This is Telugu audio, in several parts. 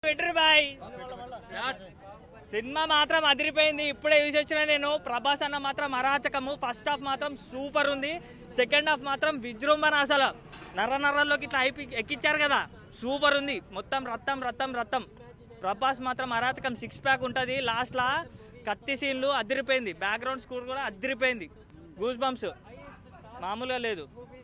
పెట్టరు బాయ్ సినిమా మాత్రం అదిరిపోయింది ఇప్పుడే చూసి వచ్చిన నేను ప్రభాస్ అన్న మాత్రం అరాచకము ఫస్ట్ హాఫ్ మాత్రం సూపర్ ఉంది సెకండ్ హాఫ్ మాత్రం విజృంభణ అసలు నర్ర నర్రల్లోకి ఇట్లా అయిపి ఎక్కిచ్చారు కదా సూపర్ ఉంది మొత్తం రత్తం రత్తం రత్తం ప్రభాస్ మాత్రం అరాచకం సిక్స్ ప్యాక్ ఉంటుంది లాస్ట్లా కత్తి సీన్లు అదిరిపోయింది బ్యాక్గ్రౌండ్ స్కోర్ కూడా అదిరిపోయింది గూస్ బంప్స్ మామూలుగా లేదు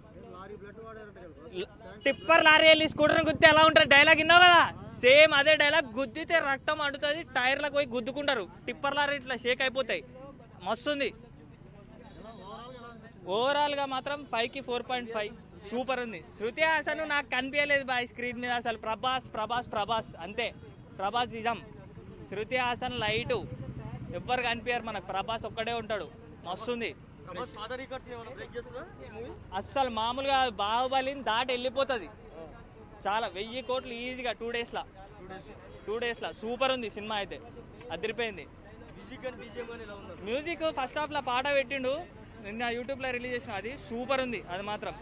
ల- టిప్పర్ లారీ వెళ్ళి స్కూటర్ గుద్దితే ఎలా ఉంటుంది డైలాగ్ విన్నావు కదా సేమ్ అదే డైలాగ్ గుద్దితే రక్తం అంటుతుంది టైర్లకు పోయి గుద్దుకుంటారు టిప్పర్ లారీ ఇట్లా షేక్ అయిపోతాయి మస్తుంది ఓవరాల్ గా మాత్రం ఫైవ్ కి ఫోర్ పాయింట్ ఫైవ్ సూపర్ ఉంది శృతి హాసన్ నాకు కనిపించలేదు బాయ్ స్క్రీన్ మీద అసలు ప్రభాస్ ప్రభాస్ ప్రభాస్ అంతే ప్రభాస్ ఇజం శృతి హాసన్ లైటు ఎవ్వరు కనిపించారు మనకు ప్రభాస్ ఒక్కడే ఉంటాడు మస్తుంది అస్సలు మామూలుగా బాహుబలిని దాటి వెళ్ళిపోతుంది చాలా వెయ్యి కోట్లు ఈజీగా టూ డేస్లో టూ డేస్లో సూపర్ ఉంది సినిమా అయితే అదిరిపోయింది మ్యూజిక్ ఫస్ట్ హాఫ్లో పాట పెట్టిండు నిన్న యూట్యూబ్లో రిలీజ్ చేసిన అది సూపర్ ఉంది అది మాత్రం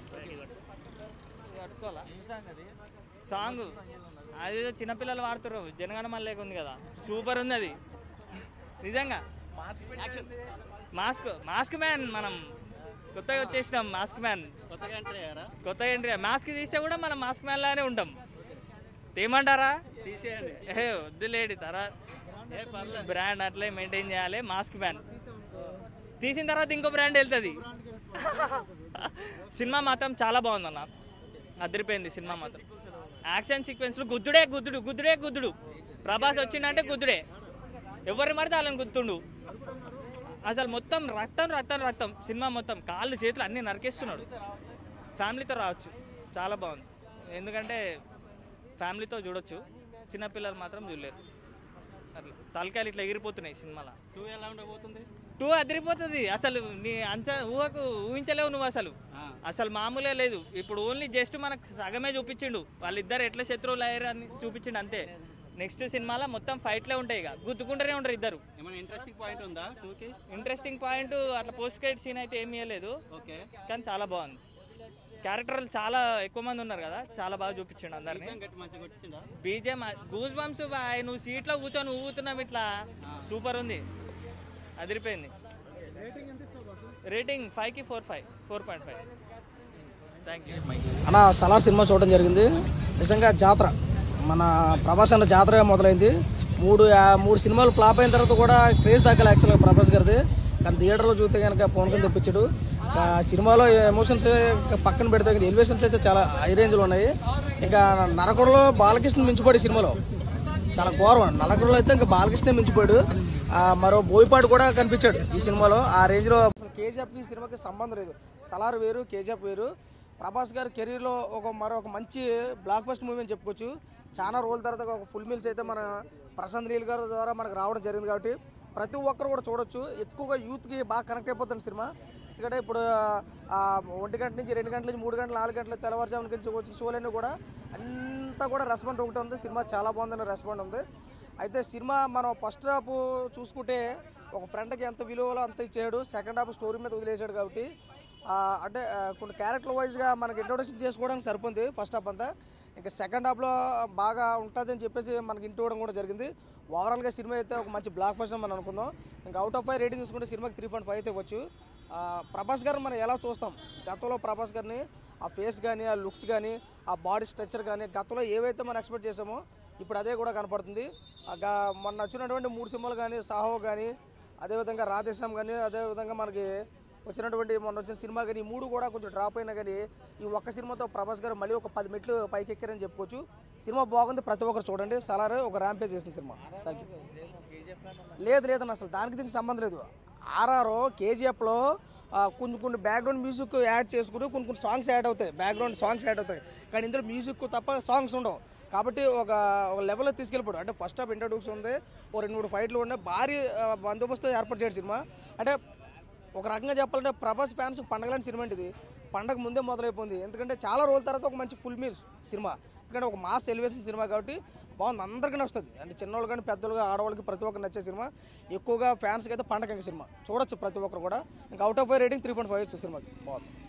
పట్టుకోవాలా సాంగ్ అది చిన్నపిల్లలు వాడుతున్నారు జనగణమన లేక ఉంది కదా సూపర్ ఉంది అది నిజంగా మాస్క్ మాస్క్ మ్యాన్ మనం కొత్తగా వచ్చేసినాం మాస్క్ మ్యాన్ కొత్తగా ఎంటర్ అయ్యారా కొత్త ఎంట్రీ మాస్క్ తీస్తే కూడా మనం మాస్క్ మ్యాన్ లానే ఉంటాం తీయమంటారా తీసేయండి ఏ వద్దులేడి తరా ఏ పర్లేదు బ్రాండ్ అట్లే మెయింటైన్ చేయాలి మాస్క్ మ్యాన్ తీసిన తర్వాత ఇంకో బ్రాండ్ వెళ్తుంది సినిమా మాత్రం చాలా బాగుందన్న అదిరిపోయింది సినిమా మాత్రం యాక్షన్ సీక్వెన్స్లు గుద్దుడే గుద్దుడు గుద్దుడే గుద్దుడు ప్రభాస్ వచ్చిందంటే గుద్దుడే ఎవరిని పడితే వాళ్ళని గుర్తుండు అసలు మొత్తం రక్తం రక్తం రక్తం సినిమా మొత్తం కాళ్ళు చేతులు అన్నీ నరికేస్తున్నాడు ఫ్యామిలీతో రావచ్చు చాలా బాగుంది ఎందుకంటే ఫ్యామిలీతో చూడొచ్చు చిన్నపిల్లలు మాత్రం చూడలేరు అట్లా తలకాయలు ఇట్లా ఎగిరిపోతున్నాయి సినిమాలో టూ ఎలా ఉండబోతుంది టూ అదిరిపోతుంది అసలు నీ అంచ ఊహకు ఊహించలేవు నువ్వు అసలు ఆ, అసలు మామూలే లేదు ఇప్పుడు ఓన్లీ జస్ట్ మనకు సగమే చూపించిండు వాళ్ళిద్దరు ఎట్లా శత్రువులు అయ్యారు అని చూపించిండు అంతే నెక్స్ట్ సినిమాలో మొత్తం ఫైట్లే ఉంటాయి ఇక గుద్దుకుంటూనే ఉంటారు ఇద్దరు ఏమైనా ఇంట్రెస్టింగ్ పాయింట్ ఉందా టూకి ఇంట్రెస్టింగ్ పాయింట్ అట్లా పోస్ట్ క్రెడిట్ సీన్ అయితే ఏమీ లేదు ఓకే కానీ చాలా బాగుంది క్యారెక్టర్లు చాలా ఎక్కువ మంది ఉన్నారు కదా చాలా బాగా చూపించిండు అందరిని నిజం గట్టి మంచిగా వచ్చిందా బీజేం గూస్ బంప్స్ బాయ్ నువ్వు సీట్లో కూర్చొని ఊగుతున్నావు ఇట్లా సూపర్ ఉంది అదిరిపోయింది రేటింగ్ ఫైవ్ కి four five four point five thank you అన్న సలార్ సినిమా చూడడం జరిగింది నిజంగా జాతర మన ప్రభాస్ అన్న జాతర మొదలైంది మూడు ఆ, మూడు సినిమాలు ఫ్లాప్ అయిన తర్వాత కూడా క్రేజ్ దక్కలే యాక్చువల్గా ప్రభాస్ గారిది కానీ థియేటర్లో చూస్తే కనుక పవన్ కళ్యాణ్ తెప్పించాడు ఆ సినిమాలో ఎమోషన్స్ పక్కన పెడితే ఎలివేషన్స్ అయితే చాలా హై రేంజ్లో ఉన్నాయి ఇంకా నరకుడులో బాలకృష్ణ మించిపోయాడు ఈ సినిమాలో చాలా ఘోరం నలగడలో అయితే ఇంకా బాలకృష్ణ మించిపోయాడు ఆ, మరో బోయపాడు కూడా కనిపించాడు ఈ సినిమాలో ఆ రేంజ్ లో కేజీఎఫ్ కి సినిమాకి సంబంధం లేదు సలార్ వేరు కేజీఎఫ్ వేరు ప్రభాస్ గారి కెరీర్ లో ఒక మరో ఒక మంచి బ్లాక్ బస్ట్ మూవీ అని చెప్పుకోవచ్చు చాలా రోజుల తర్వాత ఒక ఫుల్ మీల్స్ అయితే మన ప్రశాంత్ నీల్ గారి ద్వారా మనకు రావడం జరిగింది కాబట్టి ప్రతి ఒక్కరు కూడా చూడొచ్చు ఎక్కువగా యూత్ కి బాగా కనెక్ట్ అయిపోతుంది సినిమా ఎందుకంటే ఇప్పుడు ఆ, ఒంటి గంట నుంచి రెండు గంటల నుంచి మూడు గంటలు నాలుగు గంటల తెల్లవారుజామున నుంచి వచ్చిన షోలన్నీ కూడా అంతా కూడా రెస్పాండ్ ఒకటి ఉంది సినిమా చాలా బాగుందని రెస్పాండ్ ఉంది అయితే సినిమా మనం ఫస్ట్ హాఫ్ చూసుకుంటే ఒక ఫ్రెండ్కి ఎంత విలువలో అంత ఇచ్చాడు సెకండ్ హాఫ్ స్టోరీ మీద వదిలేశాడు కాబట్టి ఆ, అంటే ఆ, కొన్ని క్యారెక్టర్ వైజ్గా మనకి ఇంట్రొడక్షన్ చేసుకోవడానికి సరిపోయింది ఫస్ట్ హాఫ్ అంతా ఇంకా సెకండ్ హాఫ్లో బాగా ఉంటుంది అని చెప్పేసి మనకి ఇంటి ఇవ్వడం కూడా జరిగింది ఓవరాల్గా సినిమా అయితే ఒక మంచి బ్లాక్ బస్టర్ మనం అనుకుందాం ఇంకా అవుట్ ఆఫ్ ఫైవ్ రేటింగ్ చూసుకుంటే సినిమాకి త్రీ పాయింట్ ఫైవ్ అయితే ఇవ్వచ్చు ఆ, ప్రభాస్ గారిని మనం ఎలా చూస్తాం గతంలో ప్రభాస్ గారిని ఆ ఫేస్ కానీ ఆ లుక్స్ కానీ ఆ బాడీ స్ట్రక్చర్ కానీ గతంలో ఏవైతే మనం ఎక్స్పెక్ట్ చేసామో ఇప్పుడు అదే కూడా కనపడుతుంది ఆ గా- మొన్న వచ్చినటువంటి మూడు సినిమాలు కానీ సాహో కానీ అదేవిధంగా రాధేశ్యామ్ కానీ అదేవిధంగా మనకి వచ్చినటువంటి మొన్న వచ్చిన సినిమా కానీ ఈ మూడు కూడా కొంచెం డ్రాప్ అయినా కానీ ఈ ఒక్క సినిమాతో ప్రభాస్ గారు మళ్ళీ ఒక పది మెట్లు పైకి ఎక్కారని చెప్పుకోవచ్చు సినిమా బాగుంది ప్రతి ఒక్కరు చూడండి సలారే ఒక ర్యాంపేజ్ చేసిన సినిమా థ్యాంక్ యూ లేదు లేదన్న అసలు దానికి దీనికి సంబంధం లేదు ఆర్ఆర్ కేజీఎఫ్లో కొన్ని కొన్ని బ్యాక్గ్రౌండ్ మ్యూజిక్ యాడ్ చేసుకుని కొన్ని కొన్ని సాంగ్స్ యాడ్ అవుతాయి బ్యాక్గ్రౌండ్ సాంగ్స్ యాడ్ అవుతాయి కానీ ఇందులో మ్యూజిక్ తప్ప సాంగ్స్ ఉండవు కాబట్టి ఒక ఒక లెవెల్లో తీసుకెళ్ళిపోడు అంటే ఫస్ట్ హాఫ్ ఇంట్రొడ్యూక్షన్ ఉంది ఓ రెండు మూడు ఫైట్లు ఉన్నాయి భారీ ఆ, బందోబస్తు ఏర్పాటు చేయడు సినిమా అంటే ఒక రకంగా చెప్పాలంటే ప్రభాస్ ఫ్యాన్స్ పండగలాంటి సినిమా అండి ఇది పండగ ముందే మొదలైపోయింది ఎందుకంటే చాలా రోజుల తర్వాత ఒక మంచి ఫుల్ మీల్స్ సినిమా ఎందుకంటే ఒక మాస్ ఎలివేషన్ సినిమా కాబట్టి బాగుంది అందరికీ వస్తుంది అంటే చిన్నవాళ్ళు కానీ పెద్దోళ్ళు ఆడవాళ్ళకి ప్రతి ఒక్కరు నచ్చే సినిమా ఎక్కువగా ఫ్యాన్స్కి అయితే పండగ సినిమా చూడొచ్చు ప్రతి ఒక్కరు కూడా ఇంకా out of five rating three point five వచ్చే సినిమాకి బాగుంది